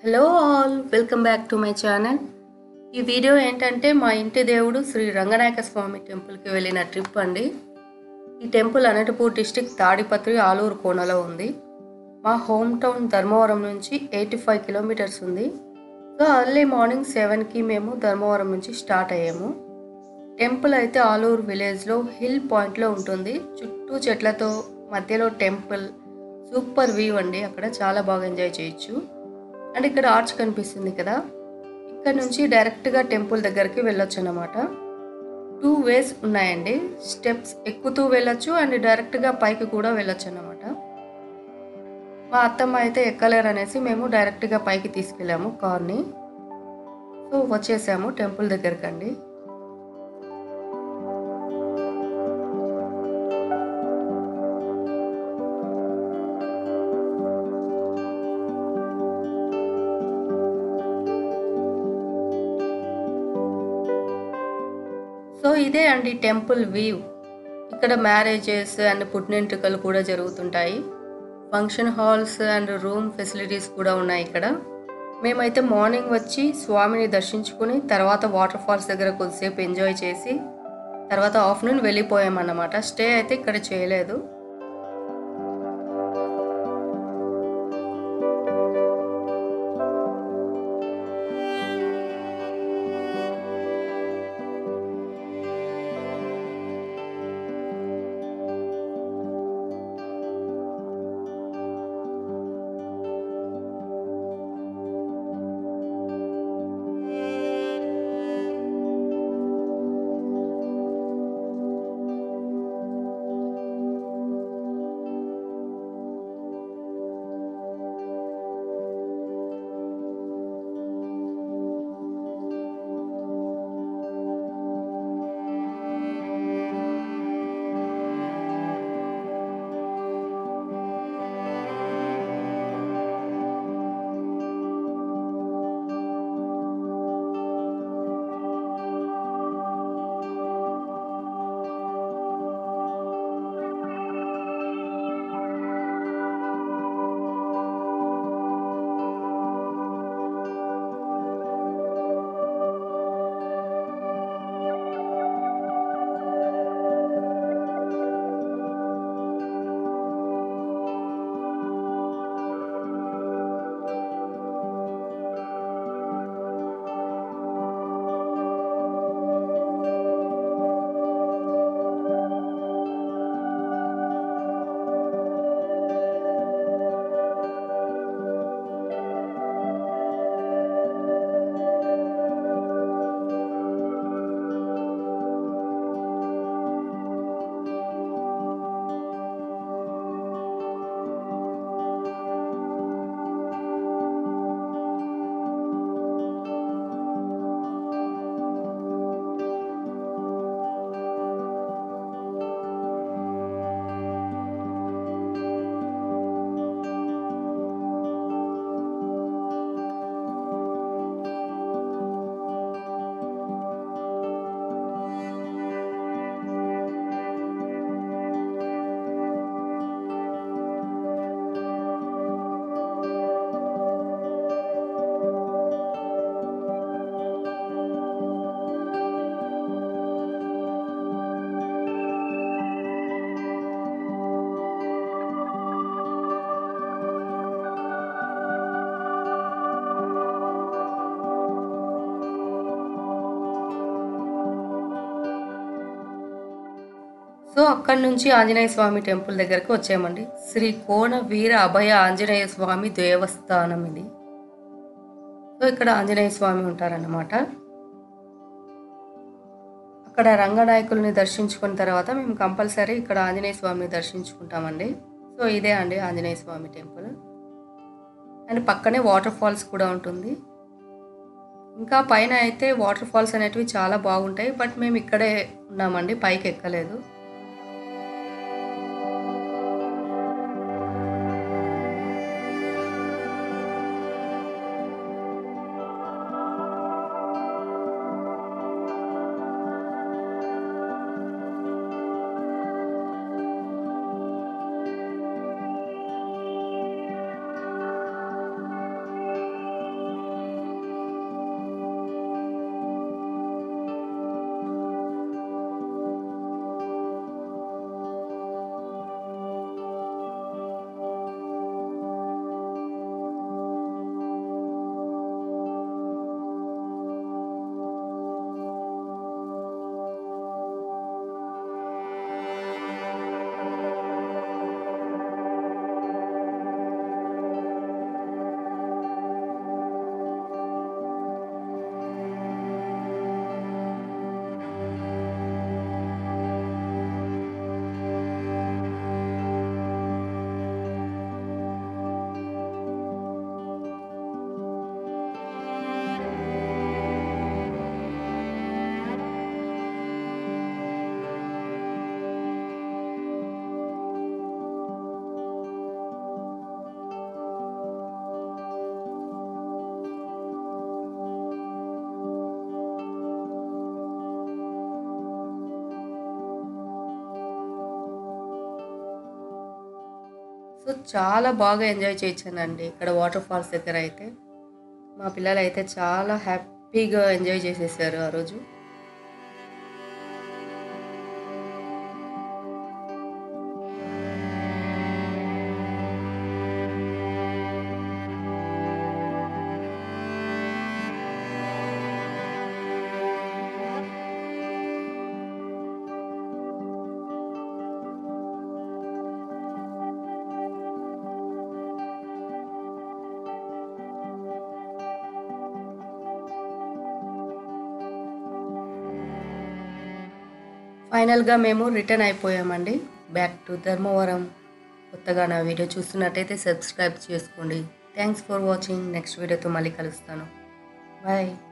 hello all welcome back to my channel ఈ video ఏంటంటే మా ఇంటి దేవుడు శ్రీ రంగనాయక స్వామి టెంపుల్కి వెళ్ళిన ట్రిప్ అండి ఈ టెంపుల్ అనంతపూర్ డిస్టిక్ తాడిపత్రి ఆలూరు కోనలో ఉంది మా హోమ్ టౌన్ ధర్మవరం నుంచి ఎయిటీ ఫైవ్ కిలోమీటర్స్ ఉంది సో అర్లీ మార్నింగ్ సెవెన్కి మేము ధర్మవరం నుంచి స్టార్ట్ అయ్యాము టెంపుల్ అయితే ఆలూరు విలేజ్లో హిల్ పాయింట్లో ఉంటుంది చుట్టూ చెట్లతో మధ్యలో టెంపుల్ సూపర్ వ్యూ అండి అక్కడ చాలా బాగా ఎంజాయ్ చేయొచ్చు అండ్ ఇక్కడ ఆర్చ్ కనిపిస్తుంది కదా ఇక్కడ నుంచి డైరెక్ట్గా టెంపుల్ దగ్గరికి వెళ్ళొచ్చు అన్నమాట టూ వేస్ ఉన్నాయండి స్టెప్స్ ఎక్కుతూ వెళ్ళొచ్చు అండ్ డైరెక్ట్గా పైకి కూడా వెళ్ళొచ్చు అన్నమాట మా అత్తమ్మ అయితే ఎక్కలేరు అనేసి మేము డైరెక్ట్గా పైకి తీసుకెళ్ళాము కార్ని సో వచ్చేసాము టెంపుల్ దగ్గరికి అండి సో ఇదే అండి టెంపుల్ వ్యూ ఇక్కడ మ్యారేజెస్ అండ్ పుట్టినెంట్రుకలు కూడా జరుగుతుంటాయి function halls and room facilities కూడా ఉన్నాయి ఇక్కడ మేమైతే మార్నింగ్ వచ్చి స్వామిని దర్శించుకుని తర్వాత వాటర్ ఫాల్స్ దగ్గర కొద్దిసేపు ఎంజాయ్ చేసి తర్వాత ఆఫ్టర్నూన్ వెళ్ళిపోయామన్నమాట స్టే అయితే ఇక్కడ చేయలేదు సో అక్కడి నుంచి ఆంజనేయ స్వామి టెంపుల్ దగ్గరకు వచ్చామండి శ్రీ కోన వీర అభయ ఆంజనేయ స్వామి దేవస్థానం ఇది సో ఇక్కడ ఆంజనేయ స్వామి ఉంటారన్నమాట అక్కడ రంగనాయకుల్ని దర్శించుకున్న తర్వాత మేము కంపల్సరీ ఇక్కడ ఆంజనేయ స్వామిని దర్శించుకుంటామండి సో ఇదే అండి ఆంజనేయ స్వామి టెంపుల్ అండ్ పక్కనే వాటర్ ఫాల్స్ కూడా ఉంటుంది ఇంకా పైన అయితే వాటర్ ఫాల్స్ అనేటివి చాలా బాగుంటాయి బట్ మేము ఇక్కడే ఉన్నామండి పైకి ఎక్కలేదు సో చాలా బాగా ఎంజాయ్ చేయించానండి ఇక్కడ వాటర్ ఫాల్స్ దగ్గర అయితే మా పిల్లలు అయితే చాలా హ్యాపీగా ఎంజాయ్ చేసేసారు ఆ రోజు ఫైనల్గా మేము రిటర్న్ అయిపోయామండి బ్యాక్ టు ధర్మవరం కొత్తగా నా వీడియో చూస్తున్నట్టయితే సబ్స్క్రైబ్ చేసుకోండి థ్యాంక్స్ ఫర్ వాచింగ్ నెక్స్ట్ వీడియోతో మళ్ళీ కలుస్తాను బాయ్